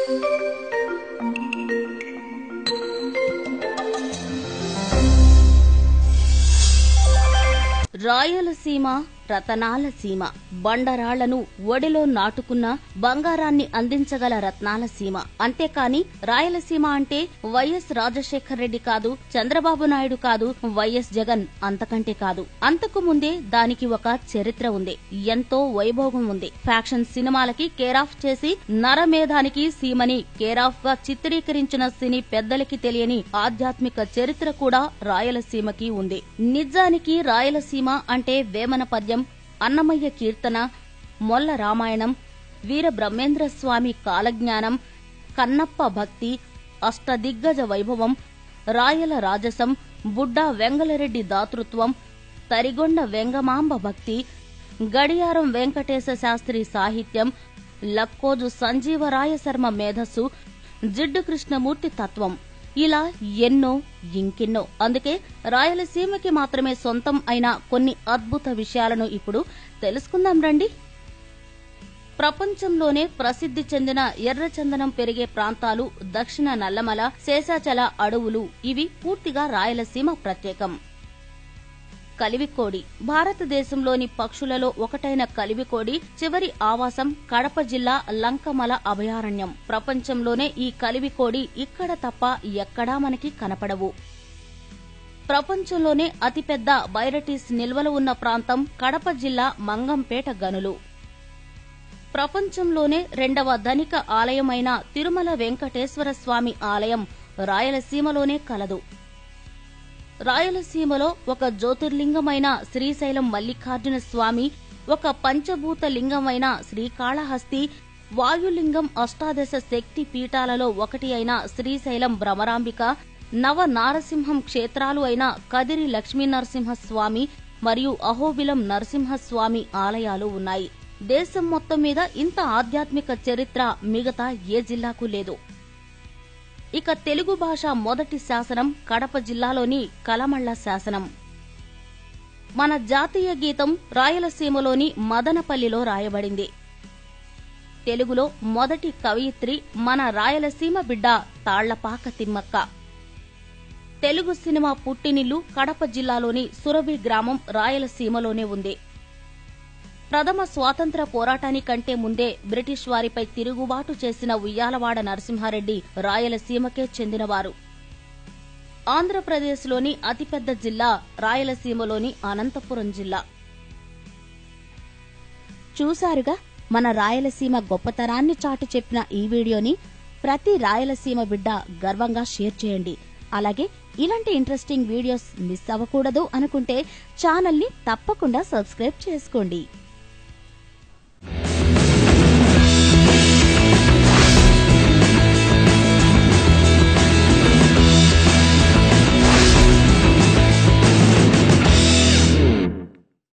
రాయలసీమ రతనాల సీమ బండరాళ్లను ఒడిలో నాటుకున్న బంగారాన్ని అందించగల రత్నాల సీమ అంతేకాని రాయలసీమ అంటే వైఎస్ రాజశేఖర రెడ్డి కాదు చంద్రబాబు నాయుడు కాదు వైఎస్ జగన్ అంతకంటే కాదు అంతకు ముందే దానికి ఒక చరిత్ర ఉంది ఎంతో వైభోగం ఉంది ఫ్యాక్షన్ సినిమాలకి కేరాఫ్ చేసి నరమేధానికి సీమని కేరాఫ్ గా చిత్రీకరించిన సినీ పెద్దలకి తెలియని ఆధ్యాత్మిక చరిత్ర కూడా రాయలసీమకి ఉంది నిజానికి రాయలసీమ అంటే వేమన పద్యం అన్నమయ్య కీర్తన మొల్ల రామాయణం వీర బ్రహ్మేంద్ర స్వామి కాలజ్ఞానం కన్నప్ప భక్తి అష్టదిగ్గజ వైభవం రాయల రాజసం బుడ్డా వెంగళరెడ్డి దాతృత్వం తరిగొండ వెంగమాంబ భక్తి గడియారం వెంకటేశ శాస్త్రి సాహిత్యం లక్కోజు సంజీవరాయ శర్మ మేధస్సు జిడ్డు కృష్ణమూర్తి తత్వం ఇలా ఎన్నో ఇంకెన్నో అందుకే రాయలసీమకి మాత్రమే సొంతం అయిన కొన్ని అద్భుత విషయాలను ఇప్పుడు తెలుసుకుందాం రండి ప్రపంచంలోనే ప్రసిద్ధి చెందిన ఎర్రచందనం పెరిగే ప్రాంతాలు దక్షిణ నల్లమల శేషాచల అడవులు ఇవి పూర్తిగా రాయలసీమ ప్రత్యేకం కలివికోడి భారతదేశంలోని పక్షులలో ఒకటైన కలివికోడి చివరి ఆవాసం కడప జిల్లా లంకమల అభయారణ్యం ప్రపంచంలోనే ఈ కలివికోడి ఇక్కడ తప్ప ఎక్కడా మనకి కనపడవు ప్రపంచంలోనే అతిపెద్ద బైరటీస్ నిల్వలు ఉన్న ప్రాంతం కడప జిల్లా మంగంపేట గనులు ప్రపంచంలోనే రెండవ ధనిక ఆలయమైన తిరుమల వెంకటేశ్వర స్వామి ఆలయం రాయలసీమలోనే కలదు రాయలసీమలో ఒక జ్యోతిర్లింగమైన శ్రీశైలం మల్లికార్జున స్వామి ఒక పంచభూత లింగమైన శ్రీకాళహస్తి వాయులింగం అష్టాదశ శక్తి పీఠాలలో ఒకటి అయిన శ్రీశైలం భ్రమరాంబిక నవ నారసింహం క్షేత్రాలు అయిన కదిరి లక్ష్మీనరసింహస్వామి మరియు అహోబిలం నరసింహస్వామి ఆలయాలు ఉన్నాయి దేశం మొత్తం మీద ఇంత ఆధ్యాత్మిక చరిత్ర మిగతా ఏ జిల్లాకు లేదు ఇక తెలుగు భాష మొదటి శాసనం కడప జిల్లాలోని కలమళ్ళ శాసనం మన జాతీయ గీతం రాయలసీమలోని మదనపల్లిలో రాయబడింది తెలుగులో మొదటి కవయిత్రి మన రాయలసీమ బిడ్డ తాళ్లపాక తిమ్మక్క తెలుగు సినిమా పుట్టినిల్లు కడప జిల్లాలోని సురభి గ్రామం రాయలసీమలోనే ఉంది ప్రథమ స్వాతంత్ర పోరాటానికంటే ముందే బ్రిటిష్ వారిపై తిరుగుబాటు చేసిన ఉయ్యాలవాడ నరసింహారెడ్డి రాయలసీమకే చెందినవారు ఆంధ్రప్రదేశ్లోని అతిపెద్ద జిల్లా రాయలసీమలోని అనంతపురం జిల్లా చూశారుగా మన రాయలసీమ గొప్పతనాన్ని చాటి చెప్పిన ఈ వీడియోని ప్రతి రాయలసీమ బిడ్డ గర్వంగా షేర్ చేయండి అలాగే ఇలాంటి ఇంట్రెస్టింగ్ వీడియోస్ మిస్ అవ్వకూడదు అనుకుంటే ఛానల్ని తప్పకుండా సబ్స్క్రైబ్ చేసుకోండి